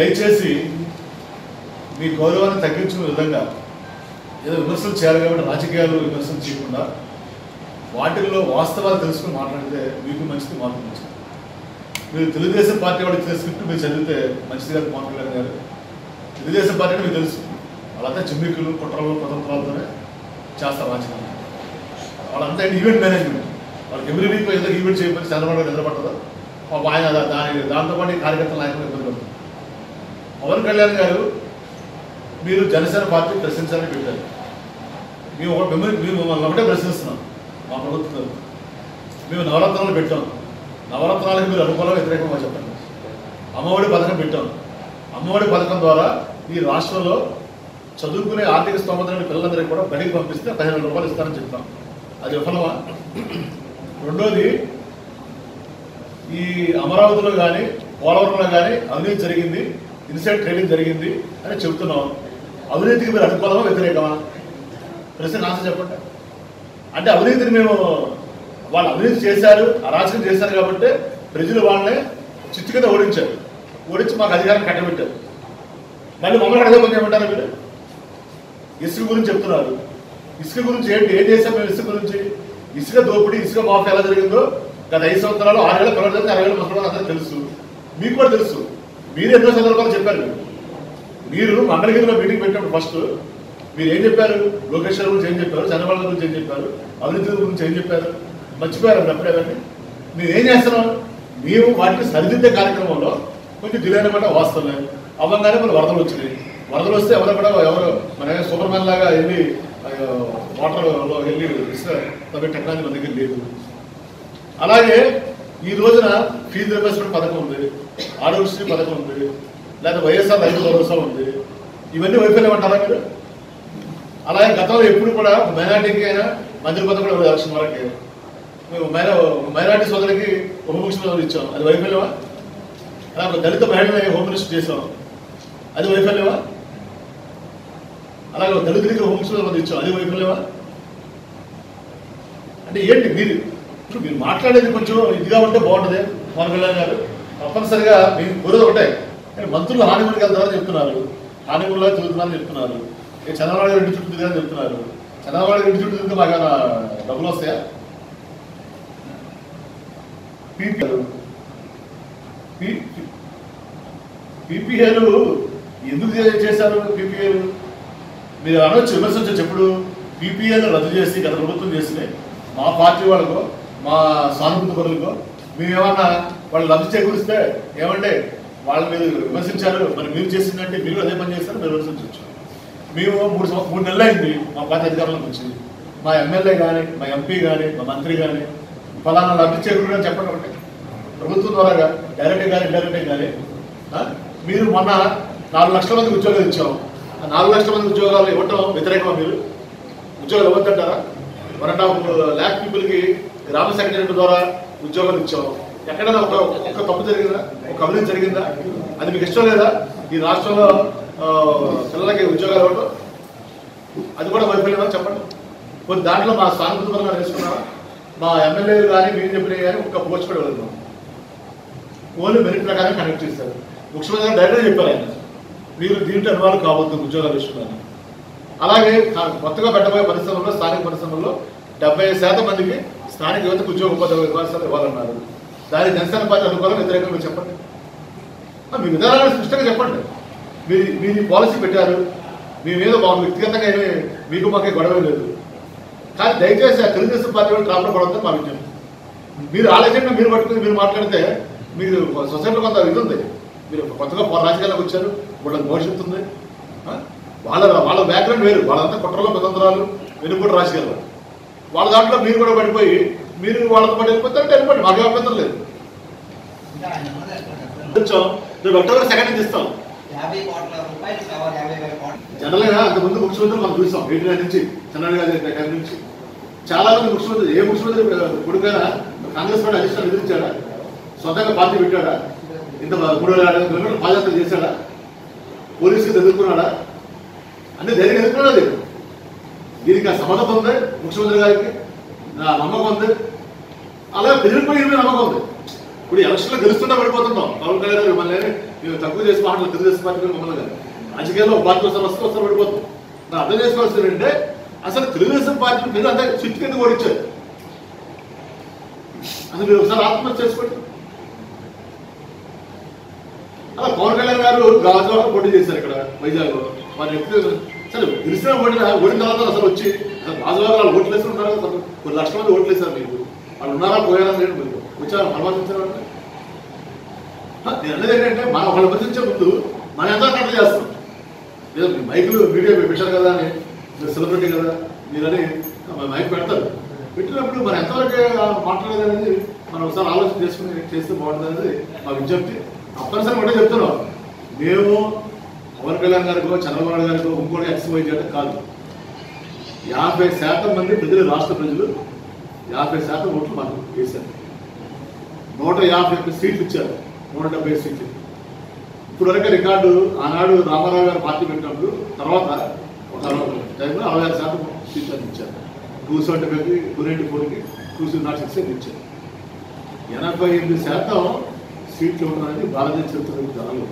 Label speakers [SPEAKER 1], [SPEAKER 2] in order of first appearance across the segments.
[SPEAKER 1] దయచేసి మీ గౌరవాన్ని తగ్గించుకునే విధంగా ఏదో విమర్శలు చేయాలి కాబట్టి రాజకీయాలు విమర్శలు చేయకుండా వాటిల్లో వాస్తవాలు తెలుసుకుని మాట్లాడితే మీకు మంచిది మాకు మంచిది మీరు తెలుగుదేశం పార్టీ వాడు ఇచ్చిన స్క్రిప్ట్ మీరు చదివితే మంచిది కాదు పవన్ కళ్యాణ్ గారు తెలుగుదేశం పార్టీ అంటే మీకు తెలుసు వాళ్ళంతా చిమ్మికులు కుట్రలు కుతంత్రాలతోనే చేస్తారు రాజకీయం వాళ్ళంతా ఈవెంట్ మేనేజ్మెంట్ వాళ్ళకి ఎవ్రీ వీక్ ఏదో ఈవెంట్ చేయకపోతే చంద్రబాబు గారు నిద్రపట్టదు పాపం ఆయన దా- దాని దాంతో పాటు ఈ కార్యకర్తల నాయకులు ఇబ్బంది పడుతుంది పవన్ కళ్యాణ్ గారు మీరు జనసేన పార్టీ ప్రశ్నించాలని పెట్టారు మేము ఒక మేము మేము మమ్మల్ని ఒకటే ప్రశ్నిస్తున్నాం మా ప్రభుత్వం మేము నవరత్నాలు పెట్టాం నవరత్నాలకు మీరు అనుకూలంగా వ్యతిరేకంగా చెప్పండి అమ్మఒడి పథకం పెట్టాం అమ్మఒడి పథకం ద్వారా ఈ రాష్ట్రంలో చదువుకునే ఆర్థిక స్తోమత లేని పిల్లలందరికీ కూడా బడికి పంపిస్తే పదిహేను వేల రూపాయలు ఇస్తారని చెప్తాం అది విఫలమా రెండోది ఈ అమరావతిలో కానీ పోలవరంలో కానీ అవినీతి జరిగింది ఇన్సైడ్ ట్రేడింగ్ జరిగింది అని చెబుతున్నాం అవినీతికి మీరు అనుకూలమా వ్యతిరేకమా ప్రశ్న ఆన్సర్ చెప్పండి అంటే అవినీతిని మేము వాళ్ళు అవినీతి చేశారు అరాచకం చేశారు కాబట్టి ప్రజలు వాళ్ళని చిత్తు కింద ఓడించారు ఓడించి మాకు అధికారం కట్టబెట్టారు మళ్ళీ మమ్మల్ని అడగ పని చేయమంటారా మీరు ఇసుక గురించి చెప్తున్నారు ఇసుక గురించి ఏంటి ఏం చేశాం మేము ఇసుక గురించి ఇసుక దోపిడీ ఇసుక మాఫీ ఎలా జరిగిందో గత ఐదు సంవత్సరాలు ఆరు వేల పిల్లలు జరిగితే అరవై వేల ముసలి అందరూ తెలుసు మీకు కూడా తెలుసు మీరు ఎన్నో సందర్భాలు చెప్పారు మీరు మీరు మంగళగిరిలో మీటింగ్ పెట్టినప్పుడు ఫస్ట్ మీరు ఏం చెప్పారు లోకేష్ గారి గురించి ఏం చెప్పారు చంద్రబాబు గారి గురించి ఏం చెప్పారు అవినీతి గురించి ఏం చెప్పారు మర్చిపోయారు అప్పుడు అప్పుడే అవన్నీ మీరు ఏం చేస్తున్నాం మేము వాటిని సరిదిద్దే కార్యక్రమంలో కొంచెం డిలే అనమాట వాస్తవమే అవ్వగానే మన వరదలు వచ్చినాయి వరదలు వస్తే ఎవరు కూడా ఎవరు మన సూపర్ మ్యాన్ లాగా వెళ్ళి వాటర్లో వెళ్ళి ఇసుక తవ్వే టెక్నాలజీ మన దగ్గర లేదు అలాగే ఈ రోజున ఫీజు రియంబర్స్మెంట్ పథకం ఉంది ఆరోగ్యశ్రీ పథకం ఉంది లేదా వైఎస్ఆర్ రైతు భరోసా ఉంది ఇవన్నీ వైఫల్యం అంటారా మీరు అలాగే గతంలో ఎప్పుడు కూడా మైనార్టీకి అయినా మంత్రి పదవి కూడా ఎలక్షన్ వరకు మేము మైనా మైనార్టీ సోదరికి ఉప ముఖ్యమంత్రి ఇచ్చాం అది వైఫల్యమా అలాగే ఒక దళిత మహిళని హోమ్ మినిస్టర్ చేసాం అది వైఫల్యమా అలాగే ఒక దళితుడికి హోమ్ ముఖ్యమంత్రి ఇచ్చాం అది వైఫల్యమా అంటే ఏంటి మీరు ఇప్పుడు మీరు మాట్లాడేది కొంచెం ఇదిగా ఉంటే బాగుంటుంది పవన్ కళ్యాణ్ గారు తప్పనిసరిగా మీరు కోరేది ఒకటే కానీ మంత్రులు హానిమూన్కి వెళ్తారని చెప్తున్నారు హానిమూన్లో తిరుగుతున్నారని చెప్తున్నారు ఏ చంద్రబాబు గారు ఇంటి చుట్టూ తిరగాలని చెప్తున్నారు చంద్రబాబు గారు ఇంటి చుట్టూ తిరిగితే మాకు ఏమైనా డబ్బులు వస్తాయా పీపీఆర్ పీపీఏలు ఎందుకు చే- చేశారు పీపీఏలు మీరు అనొచ్చు విమర్శించవచ్చు ఎప్పుడు పీపీఏలు రద్దు చేసి గత ప్రభుత్వం చేసినాయి మా పార్టీ వాళ్ళకో మా సానుభూతి పరులకో మేము ఏమన్నా వాళ్ళు లబ్ధి చేకూరిస్తే ఏమంటే వాళ్ళు మీరు విమర్శించారు మరి మీరు చేసిందంటే మీరు అదే పని చేస్తారు మీరు విమర్శించవచ్చు మేము మూడు సంవ- మూడు నెలలు అయింది మా పార్టీ అధికారంలోకి వచ్చి మా ఎమ్మెల్యే కానీ మా ఎంపీ కానీ మా మంత్రి కానీ ఫలానా లబ్ధి చేకూరని చెప్పండి ఒకటి ప్రభుత్వం ద్వారా డైరెక్ట్ కానీ ఇండైరెక్ట్ కానీ ఆ? మీరు మొన్న నాలుగు లక్షల మందికి ఉద్యోగాలు ఇచ్చాం ఆ నాలుగు లక్షల మంది ఉద్యోగాలు ఇవ్వటం వ్యతిరేకమా మీరు ఉద్యోగాలు ఇవ్వద్దంటారా వన్ అండ్ హాఫ్ ల్యాక్ పీపుల్కి గ్రామ సెక్రటరీ ద్వారా ఉద్యోగాలు ఇచ్చాం ఎక్కడైనా ఒక ఒక్క తప్పు జరిగిందా ఒక అవినీతి జరిగిందా అది మీకు ఇష్టం లేదా ఈ రాష్ట్రంలో ఆ, పిల్లలకి ఉద్యోగాలు ఇవ్వటం అది కూడా వైఫల్యమా చెప్పండి కొన్ని దాంట్లో మా సానుభూతి పరంగా నేర్చుకున్నారా మా ఎమ్మెల్యేలు కానీ మీరు చెప్పినవి కానీ ఒక్క పోస్ట్ కూడా వెళ్తున్నాం ఓన్లీ మెరిట్ ప్రకారం కనెక్ట్ చేస్తారు ముఖ్యమంత్రి గారు డైరెక్ట్గా చెప్పారు ఆయన మీరు దీంట్లో ఇన్వాల్వ్ కావద్దు ఉద్యోగాల విషయంలో అలాగే కా- కొత్తగా పెట్టబోయే పరిశ్రమల్లో స్థానిక పరిశ్రమల్లో డెబ్బై శాతం మందికి స్థానిక యువతకు ఉద్యోగ ఉపాధి అవకాశాలు ఇవ్వాలన్నారు దాని జనసేన పార్టీ అనుకూలం వ్యతిరేకంగా మీరు చెప్పండి ఆ, మీ విధానాలను స్పష్టంగా చెప్పండి మీరు మీరు ఈ పాలసీ పెట్టారు మీ మీద మాకు వ్యక్తిగతంగా ఏమీ మీకు మాకే గొడవ లేదు కానీ దయచేసి ఆ తెలుగుదేశం పార్టీ వాళ్ళు కాపురం పడవద్దని మా విజ్ఞప్తి మీరు ఆలోచన మీరు పట్టుకుని మీరు మాట్లాడితే మీరు సొసైటీలో కొంత ఇది ఉంది మీరు కొత్తగా పో- రాజకీయాలకు వచ్చారు వాళ్ళకి భవిష్యత్తు ఉంది ఆ? వాళ్ళ వాళ్ళ బ్యాక్గ్రౌండ్ వేరు వాళ్ళంతా కుట్రలో కుతంత్రాలు వెనుకూడ రాజకీయాలు వాళ్ళ దాంట్లో మీరు కూడా పడిపోయి మీరు వాళ్ళతో పాటు వెళ్ళిపోతే అంటే వెళ్ళిపోండి మాకే అభ్యంతరం లేదు కొంచెం రేపు అక్టోబర్ సెకండ్ ఇస్తాం
[SPEAKER 2] యాభై కోట్ల రూపాయలు కావాలి యాభై వేల కోట్లు
[SPEAKER 1] జనరల్గా అంతకుముందు ముఖ్యమంత్రి మనం చూసాం ఎయిటీ నైన్ నుంచి చంద్రబాబు గారి టైం నుంచి చాలా మంది ముఖ్యమంత్రి ఏ ముఖ్యమంత్రి కొడుకైనా కాంగ్రెస్ పార్టీ అధిష్టానం ఎదిరించాడా సొంతంగా పార్టీ పెట్టాడా ఇంత మూడు వేల ఐదు వందల కిలోమీటర్లు పాదయాత్ర చేశాడా పోలీసుకి ఎదుర్కొన్నాడా అన్ని ధైర్యం ఎదుర్కొన్నది దీనికి ఆ సమర్థత ఉంది ముఖ్యమంత్రి గారికి నా నమ్మకం ఉంది అలాగే ప్రజలపై నమ్మకం ఉంది ఇప్పుడు ఎలక్షన్లో గెలుస్తుంటే పడిపోతుంటాం పవన్ కళ్యాణ్ గారు మళ్ళీ మేము తక్కువ చేసి మాటలు తెలుగుదేశం పార్టీ మీద మమ్మల్ని కాదు రాజకీయాల్లో ఒక పార్టీ వస్తారు వస్తే వస్తారు పడిపోతాం మనం అర్థం చేసుకోవాల్సింది ఏంటంటే అసలు తెలుగుదేశం పార్టీ మీరు అంతా చిట్టు కింద ఓడించారు అసలు మీరు ఒకసారి ఆత్మహత్య చేసుకోండి అలా పవన్ కళ్యాణ్ గారు గాజువాడ పోటీ చేశారు ఇక్కడ వైజాగ్లో వారు ఎప్పుడు సరే గెలిచిన ఓడిన ఓడిన తర్వాత అసలు వచ్చి అసలు గాజువాడ వాళ్ళు ఓట్లు వేసి ఉంటారు కదా కొన్ని లక్షల మంది ఓట్లు వేశారు మీకు వాళ్ళు ఉన్నారా పోయారా లేదు మీరు వచ్చారా పరామర్శించారా అంటే? హ, నేను అనేది ఏంటంటే మనం ఒకళ్ళు విమర్శించే ముందు మనం ఎంత కట్ట చేస్తాం లేదా మీ మైకులు మీడియా పెట్టారు కదా అని మీరు సెలబ్రిటీ కదా మీరని మైక్ పెడతారు పెట్టినప్పుడు మనం ఎంతవరకు మాట్లాడేది అనేది మనం ఒకసారి ఆలోచన చేసుకుని చేస్తే బాగుంటుంది అనేది మా విజ్ఞప్తి తప్పనిసరి ఒకటే చెప్తున్నాం మేము పవన్ కళ్యాణ్ గారికో చంద్రబాబు నాయుడు గారికో ఇంకోటి ఎక్స్వై చేయడం కాదు యాభై శాతం మంది ప్రజలు రాష్ట్ర ప్రజలు యాభై శాతం ఓట్లు మాకు వేశారు నూట యాభై ఒక్క సీట్లు ఇచ్చారు నూట డెబ్బై సీట్లు ఇప్పుడు వరకు రికార్డు ఆనాడు రామారావు గారు పార్టీ పెట్టినప్పుడు తర్వాత ఒక టైంలో అరవై ఆరు శాతం సీట్లు అని ఇచ్చారు టూ సెవెంటీ ఫైవ్కి టూ నైంటీ ఫోర్కి టూ సిక్స్ నాట్ సిక్స్ అని ఇచ్చారు ఎనభై ఎనిమిది శాతం సీట్లు ఉండడం అనేది భారతీయ చరిత్ర ధరలు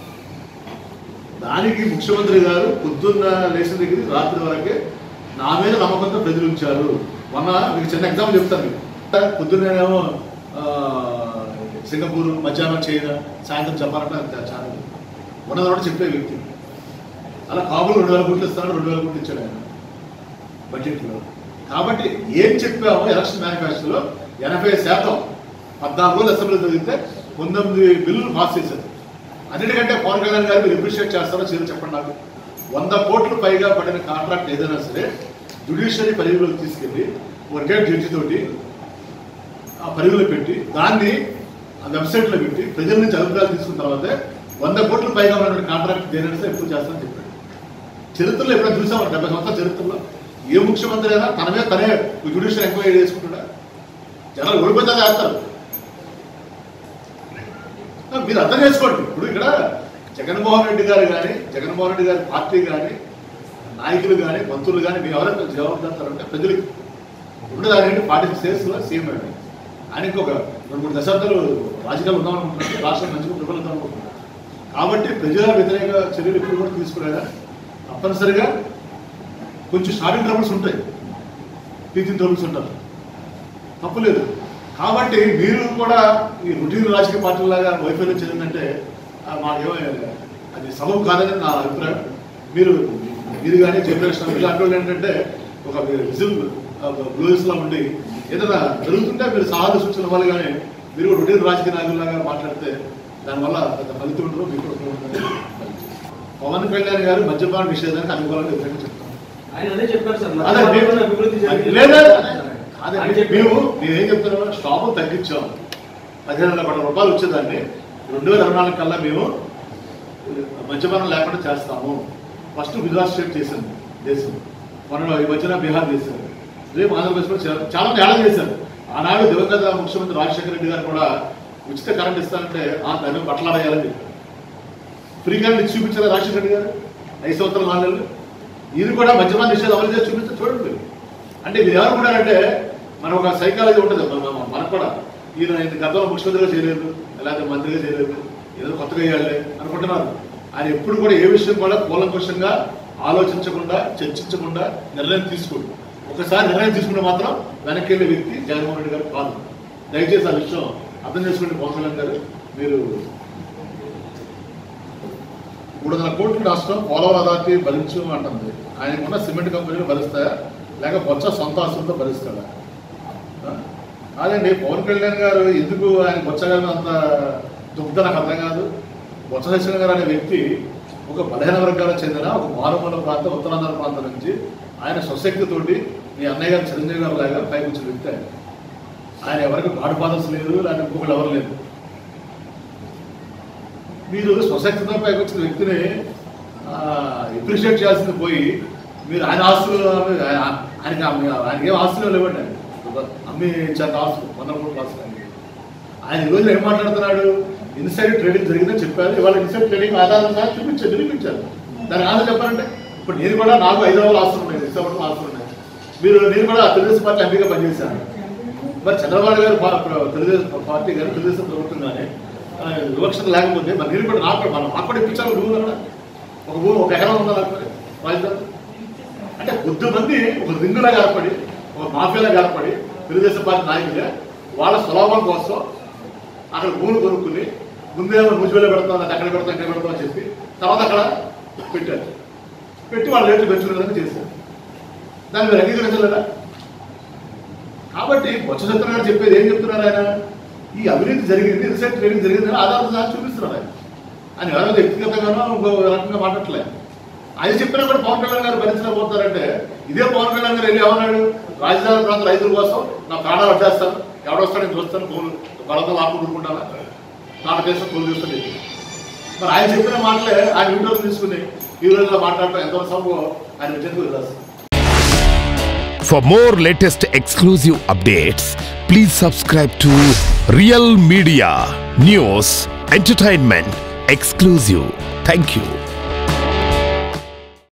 [SPEAKER 1] దానికి ముఖ్యమంత్రి గారు పొద్దున్న లేచిన దగ్గర రాత్రి వరకే నా మీద నమ్మకంతో ప్రజలు ఉంచారు మొన్న మీకు చిన్న ఎగ్జాంపుల్ చెప్తాను మీకు పొద్దున్నేమో ఆ, సింగపూర్ మధ్యాహ్నం చైనా సాయంత్రం జపాన్ అంటే అంత చాలా ఉన్నది కూడా చెప్పే వ్యక్తి అలా కాబుల్ రెండు వేల కోట్లు ఇస్తాడు రెండు వేల కోట్లు ఇచ్చాడు ఆయన బడ్జెట్లో కాబట్టి ఏం చెప్పామో ఎలక్షన్ మేనిఫెస్టోలో ఎనభై శాతం పద్నాలుగు రోజులు అసెంబ్లీ జరిగితే పంతొమ్మిది బిల్లులు పాస్ చేశారు అన్నిటికంటే పవన్ కళ్యాణ్ గారు మీరు అప్రిషియేట్ చేస్తారో చేయరు చెప్పండి నాకు వంద కోట్లు పైగా పడిన కాంట్రాక్ట్ ఏదైనా సరే జుడిషియరీ పరిధిలోకి తీసుకెళ్ళి ఒక రిటైర్డ్ జడ్జి తోటి ఆ పరిధిలో పెట్టి దాన్ని ఆ వెబ్సైట్లో పెట్టి ప్రజల నుంచి అభిప్రాయాలు తీసుకున్న తర్వాతే వంద కోట్ల పైగా ఉన్నటువంటి కాంట్రాక్ట్ దేనైనా సరే ఎప్పుడు చేస్తానని చెప్పాడు చరిత్రలో ఎప్పుడైనా చూసామా డెబ్బై సంవత్సరాల చరిత్రలో ఏ ముఖ్యమంత్రి అయినా తన మీద తనే జ్యుడిషియల్ ఎంక్వైరీ చేసుకుంటాడా జనాలు ఓడిపోతే చేస్తారు మీరు అర్థం చేసుకోండి ఇప్పుడు ఇక్కడ జగన్మోహన్ రెడ్డి గారు కానీ జగన్మోహన్ రెడ్డి గారి పార్టీ కానీ నాయకులు కానీ మంత్రులు కానీ మీరు ఎవరైనా జవాబుదారుతారంటే ప్రజలకి ఇప్పుడు దాని ఏంటి ఫార్టీ సిక్స్ ఇయర్స్లో సీఎం అండి ఆయనకి ఒక రెండు మూడు దశాబ్దాలు రాజకీయాలు ఉందామనుకుంటున్నారు రాష్ట్రం మంచిగా ప్రబలుద్దాం అనుకుంటున్నారు కాబట్టి ప్రజల వ్యతిరేక చర్యలు ఇప్పుడు కూడా తీసుకునేదా తప్పనిసరిగా కొంచెం స్టార్టింగ్ ట్రబుల్స్ ఉంటాయి టీచింగ్ ట్రబుల్స్ ఉంటారు తప్పులేదు కాబట్టి మీరు కూడా ఈ రొటీన్ రాజకీయ పార్టీలాగా వైఫల్యం చెందిందంటే ఆ, మాకేమో అది సబబు కాదని నా అభిప్రాయం మీరు మీరు కానీ జనరేషన్ ఇలాంటి వాళ్ళు ఏంటంటే ఒక విజిల్ బ్లూస్ లా ఉండి ఏదైనా జరుగుతుంటే మీరు సహాయ సూచనలు ఇవ్వాలి కానీ మీరు కూడా రొటీన్ రాజకీయ నాయకులాగా మాట్లాడితే దానివల్ల పెద్ద ఫలితం ఉండదు మీకు కూడా ఉపయోగం ఉండదు. పవన్ కళ్యాణ్ గారు మద్యపాన నిషేధానికి అనుకూలంగా వ్యతిరేకంగా చెప్తారు
[SPEAKER 3] ఆయన అదే చెప్పారు సార్
[SPEAKER 1] అదే
[SPEAKER 3] మధ్య
[SPEAKER 1] మేము-
[SPEAKER 3] అభివృద్ధి జరిగింది.
[SPEAKER 1] లేదా
[SPEAKER 3] ఆయన
[SPEAKER 1] అదే
[SPEAKER 3] చెప్పారు.
[SPEAKER 1] మేము నేనేం చెప్తున్నాను స్టాప్ తగ్గించాం పదిహేను వందల కోట్ల రూపాయలు వచ్చేదాన్ని రెండు వేల ఇరవై నాలుగు కల్లా మేము మద్యపానం లేకుండా చేస్తాము ఫస్ట్ గుజరాత్ స్టేట్ చేసింది దేశం మన ఈ మధ్యన బీహార్ చేశారు రేపు ఆంధ్రప్రదేశ్ కూడా చేయాలి. చాలా తేడా చేశారు ఆనాడు దివంగత ముఖ్యమంత్రి రాజశేఖర రెడ్డి గారు కూడా ఉచిత కరెంట్ ఇస్తానంటే ఆ దాన్ని బట్టలాడేయాలని చెప్పారు ఫ్రీ కరెంట్ ఇచ్చి చూపించారా రాజశేఖర రెడ్డి గారు ఐదు సంవత్సరాలు నాలుగు నెలలు ఇది కూడా మద్యపాన నిషేధం అమలు చేసి చూపిస్తే చూడండి మీరు. అంటే మీరు ఎవరు కూడా అంటే మన ఒక సైకాలజీ ఉంటుంది మన- మన- మనకు కూడా ఈయన ఇంత గతంలో ముఖ్యమంత్రిగా చేయలేదు లేకపోతే మంత్రిగా చేయలేదు ఏదో కొత్తగా చేయాలి అనుకుంటున్నారు ఆయన ఎప్పుడు కూడా ఏ విషయం కూడా కూలంకుషంగా ఆలోచించకుండా చర్చించకుండా నిర్ణయం తీసుకోడు ఒకసారి నిర్ణయం తీసుకుంటే మాత్రం వెనక్కి వెళ్ళే వ్యక్తి జగన్మోహన్ రెడ్డి గారు కాదు దయచేసి ఆ విషయం అర్థం చేసుకోండి పవన్ కళ్యాణ్ గారు మీరు మూడు వందల కోట్ల రాష్ట్రం పోలవరం అథారిటీ భరించు అంటుంది ఆయనకున్న సిమెంట్ కంపెనీలు భరిస్తాయా లేక బొచ్చ సొంత ఆస్తులతో భరిస్తాడా ఆ? కాదండి పవన్ కళ్యాణ్ గారు ఎందుకు ఆయన బొచ్చ గారి మీద అంత దుగ్ధ నాకు అర్థం కాదు బొత్స సత్యనారాయణ గారు అనే వ్యక్తి ఒక బలహీన వర్గాలకు చెందిన ఒక మారుమూల ప్రాంతం ఉత్తరాంధ్ర ప్రాంతం నుంచి ఆయన స్వశక్తితోటి మీ అన్నయ్య గారు చిరంజీవి గారు లాగా పైకి వచ్చిన వ్యక్తి ఆయన ఆయన ఎవరికి గాడ్ ఫాదర్స్ లేరు లేకపోతే ఇంకొకరు ఎవరు లేరు మీరు స్వశక్తితో పైకి వచ్చిన వ్యక్తిని అప్రిషియేట్ చేయాల్సింది పోయి మీరు ఆయన ఆస్తులు ఆయన- ఆయనకి అమ్మి- ఆయనకి ఏం ఆస్తులు లేవండి ఆయన. ఒక అమ్మి ఇచ్చాక ఆస్తులు వందల కోట్ల ఆస్తులు ఆయనకి. ఆయన ఈ రోజు ఏం మాట్లాడుతున్నాడు ఇన్సైడ్ ట్రేడింగ్ జరిగిందని చెప్పారు ఇవాళ ఇన్సైడ్ ట్రేడింగ్ ఆధారంగా చూపించారు నిరూపించారు దాని ఆధారం చెప్పారంటే ఇప్పుడు నేను కూడా నాకు హైదరాబాద్ ఆస్తులు ఉన్నాయి విశాఖపట్నం ఆస్తులు ఉన్నాయి మీరు నేను కూడా తెలుగుదేశం పార్టీ ఎంపీగా పనిచేశాను మరి చంద్రబాబు గారు పా- ప్ర- తెలుగుదేశం పార్టీ కానీ తెలుగుదేశం ప్రభుత్వం కానీ ఆ, వివక్షత లేకపోతే మరి నేను కూడా నాకు మనం నాకు కూడా ఇప్పించాలి భూమి అక్కడ ఒక భూమి ఒక ఎకరం ఉందా నాకు మరి రాజధాని అంటే కొద్దిమంది ఒక రింగులాగా ఏర్పడి ఒక మాఫియాలాగా ఏర్పడి తెలుగుదేశం పార్టీ నాయకులే వాళ్ళ సులభం కోసం అక్కడ భూములు కొనుక్కుని ముందేమో ముజ్బిలో పెడతాం అది అక్కడ పెడతాం ఇక్కడ పెడతాం అని చెప్పి తర్వాత అక్కడ పెట్టారు పెట్టి వాళ్ళ రేట్లు పెంచుకునే విధంగా చేశారు దాన్ని మీరు అంగీకరించలేదా కాబట్టి బొత్స సత్యనారాయణ గారు చెప్పేది ఏం చెప్తున్నారు ఆయన ఈ అవినీతి జరిగింది రీసెంట్ ట్రేడింగ్ జరిగింది అని ఆధారం సార్ చూపిస్తున్నారు ఆయన ఆయన ఎవరో వ్యక్తిగతంగానో ఇంకో రకంగా మాట్లాడట్లేదు ఆయన చెప్పినా కూడా పవన్ కళ్యాణ్ గారు భరించలేకపోతారంటే ఇదే పవన్ కళ్యాణ్ గారు వెళ్ళి ఏమన్నాడు రాజధాని ప్రాంత రైతుల కోసం నా ప్రాణాలు అడ్డేస్తాను ఎవడొస్తాడు నేను చూస్తాను కోలు వాళ్ళతో లాక్కు ఊరుకుంటాను నాకు తెలిసిన కోలు చూస్తుంది మరి ఆయన చెప్పిన మాటలే ఆయన వీడియోలు తీసుకుని ఈ రోజుల్లో మాట్లాడటం ఎంతో సంభవం ఆయన విజయంగా వెళ్ళాల్సింది
[SPEAKER 4] For more latest exclusive updates, please subscribe to Real Media News Entertainment Exclusive. Thank you.